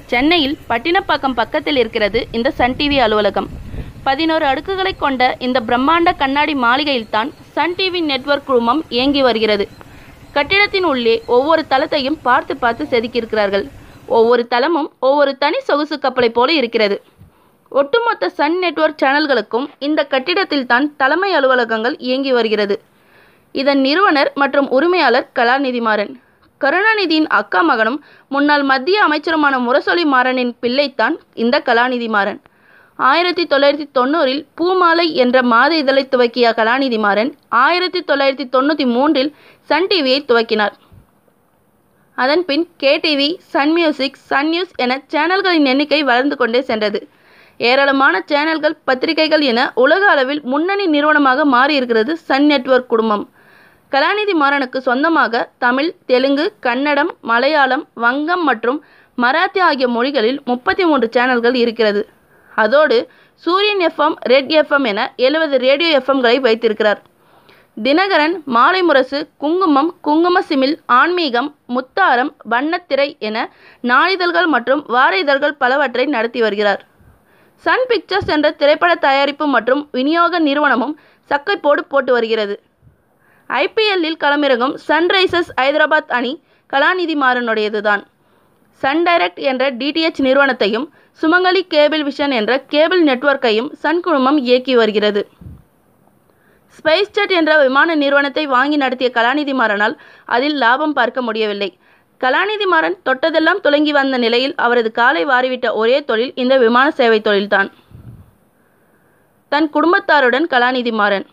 சென்னையில் பட்டினப்பாக்கம் பக்கத்தில் இருக்கிறது இந்த சன் டிவி அலுவலகம் பதினோரு அடுக்குகளை கொண்ட இந்த பிரம்மாண்ட கண்ணாடி மாளிகையில்தான் சன் டிவி நெட்வொர்க் குழுமம் இயங்கி வருகிறது கட்டிடத்தின் உள்ளே ஒவ்வொரு தளத்தையும் பார்த்து பார்த்து செதுக்கியிருக்கிறார்கள் ஒவ்வொரு தளமும் ஒவ்வொரு தனி சொகுசு கப்பலை போல இருக்கிறது ஒட்டுமொத்த சன் நெட்வொர்க் சேனல்களுக்கும் இந்த கட்டிடத்தில் தான் தலைமை அலுவலகங்கள் இயங்கி வருகிறது இதன் நிறுவனர் மற்றும் உரிமையாளர் கலாநிதி மாறன் கருணாநிதியின் அக்கா மகனும் முன்னாள் மத்திய அமைச்சருமான முரசொலி மாறனின் பிள்ளைத்தான் இந்த கலாநிதி மாறன் ஆயிரத்தி தொள்ளாயிரத்தி தொண்ணூறில் பூமாலை என்ற மாத இதழை துவக்கிய கலாநிதி மாறன் ஆயிரத்தி தொள்ளாயிரத்தி தொண்ணூற்றி மூன்றில் சன் டிவியை துவக்கினார் அதன்பின் KTV Sun music Sun news என சேனல்களின் எண்ணிக்கை வளர்ந்து கொண்டே சென்றது ஏராளமான சேனல்கள் பத்திரிகைகள் என உலக அளவில் முன்னணி நிறுவனமாக மாறியிருக்கிறது சன் நெட்வொர்க் குடும்பம் கலாநிதி மாறனுக்கு சொந்தமாக தமிழ் தெலுங்கு கன்னடம் மலையாளம் வங்கம் மற்றும் மராத்தி ஆகிய மொழிகளில் முப்பத்தி மூன்று சேனல்கள் இருக்கிறது அதோடு சூரியன் எஃப்எம் ரெட் எஃப்எம் என எழுபது ரேடியோ எஃப்எம்களை வைத்திருக்கிறார் தினகரன் மாலை முரசு குங்குமம் குங்கும சிமிழ் ஆன்மீகம் முத்தாரம் வண்ணத்திரை என நாளிதழ்கள் மற்றும் வார இதழ்கள் பலவற்றை நடத்தி வருகிறார் சன் பிக்சர்ஸ் என்ற திரைப்பட தயாரிப்பு மற்றும் விநியோக நிறுவனமும் சக்கைப்போடு போட்டு வருகிறது ஐபிஎல்லில் களமிறங்கும் சன்ரைசர்ஸ் ஐதராபாத் அணி கலாநிதி மாறனுடையதுதான் சன் டைரக்ட் என்ற டிடிஎச் நிறுவனத்தையும் சுமங்கலி கேபிள் விஷன் என்ற கேபிள் நெட்வொர்க்கையும் சன் குழுமம் இயக்கி வருகிறது ஸ்பைஸ் ஜெட் என்ற விமான நிறுவனத்தை வாங்கி நடத்திய கலாநிதி மாறனால் அதில் லாபம் பார்க்க முடியவில்லை கலாநிதி மாறன் தொட்டதெல்லாம் துலங்கி வந்த நிலையில் அவரது காலை வாரிவிட்ட ஒரே தொழில் இந்த விமான சேவை தொழில்தான் தன் குடும்பத்தாருடன் கலாநிதி மாறன்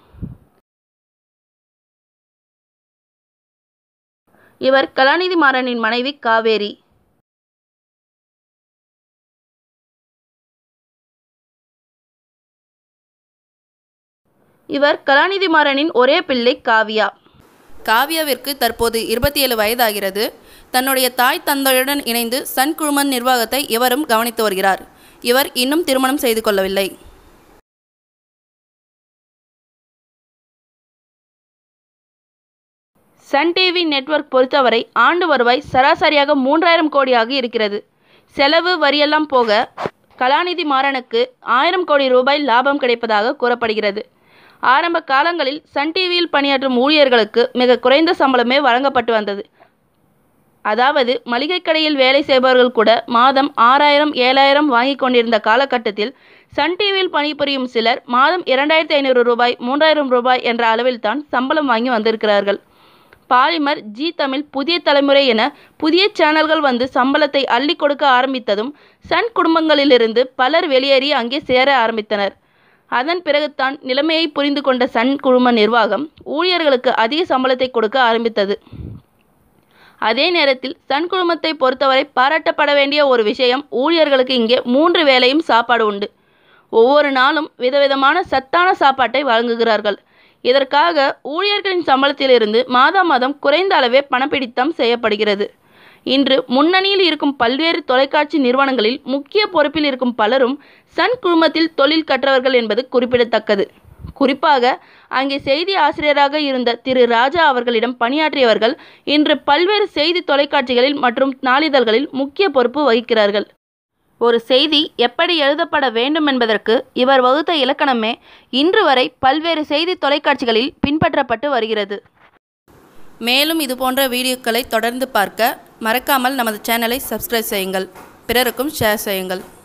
இவர் கலாநிதி மாறனின் மனைவி காவேரி இவர் கலாநிதி மாறனின் ஒரே பிள்ளை காவியா காவியாவிற்கு தற்போது இருபத்தி ஏழு வயதாகிறது தன்னுடைய தாய் தந்தையுடன் இணைந்து சன் குழுமன் நிர்வாகத்தை இவரும் கவனித்து வருகிறார் இவர் இன்னும் திருமணம் செய்து கொள்ளவில்லை சன் டிவி நெட்வொர்க் பொறுத்தவரை ஆண்டு வருவாய் சராசரியாக மூன்றாயிரம் கோடியாக இருக்கிறது செலவு வரியெல்லாம் போக கலாநிதி மாறனுக்கு ஆயிரம் கோடி ரூபாய் லாபம் கிடைப்பதாக கூறப்படுகிறது ஆரம்ப காலங்களில் சன் டிவியில் பணியாற்றும் ஊழியர்களுக்கு மிக குறைந்த சம்பளமே வழங்கப்பட்டு வந்தது அதாவது மளிகை கடையில் வேலை செய்பவர்கள் கூட மாதம் ஆறாயிரம் ஏழாயிரம் வாங்கி கொண்டிருந்த காலகட்டத்தில் சன் டிவியில் பணிபுரியும் சிலர் மாதம் இரண்டாயிரத்தி ஐநூறு ரூபாய் மூன்றாயிரம் ரூபாய் என்ற அளவில் தான் சம்பளம் வாங்கி வந்திருக்கிறார்கள் பாலிமர் ஜி தமிழ் புதிய தலைமுறை என புதிய சேனல்கள் வந்து சம்பளத்தை அள்ளி கொடுக்க ஆரம்பித்ததும் சன் குடும்பங்களிலிருந்து பலர் வெளியேறி அங்கே சேர ஆரம்பித்தனர் அதன் பிறகுதான் நிலைமையை புரிந்து கொண்ட சன் குழும நிர்வாகம் ஊழியர்களுக்கு அதிக சம்பளத்தை கொடுக்க ஆரம்பித்தது அதே நேரத்தில் சன் குழுமத்தை பொறுத்தவரை பாராட்டப்பட வேண்டிய ஒரு விஷயம் ஊழியர்களுக்கு இங்கே மூன்று வேளையும் சாப்பாடு உண்டு ஒவ்வொரு நாளும் விதவிதமான சத்தான சாப்பாட்டை வழங்குகிறார்கள் இதற்காக ஊழியர்களின் சம்பளத்திலிருந்து மாதா மாதம் குறைந்த அளவே பணப்பிடித்தம் செய்யப்படுகிறது இன்று முன்னணியில் இருக்கும் பல்வேறு தொலைக்காட்சி நிறுவனங்களில் முக்கிய பொறுப்பில் இருக்கும் பலரும் சன் குழுமத்தில் தொழில் கற்றவர்கள் என்பது குறிப்பிடத்தக்கது குறிப்பாக அங்கே செய்தி ஆசிரியராக இருந்த திரு ராஜா அவர்களிடம் பணியாற்றியவர்கள் இன்று பல்வேறு செய்தி தொலைக்காட்சிகளில் மற்றும் நாளிதழ்களில் முக்கிய பொறுப்பு வகிக்கிறார்கள் ஒரு செய்தி எப்படி எழுதப்பட வேண்டும் என்பதற்கு இவர் வகுத்த இலக்கணமே இன்று வரை பல்வேறு செய்தி தொலைக்காட்சிகளில் பின்பற்றப்பட்டு வருகிறது மேலும் இதுபோன்ற வீடியோக்களை தொடர்ந்து பார்க்க மறக்காமல் நமது சேனலை சப்ஸ்கிரைப் செய்யுங்கள் பிறருக்கும் ஷேர் செய்யுங்கள்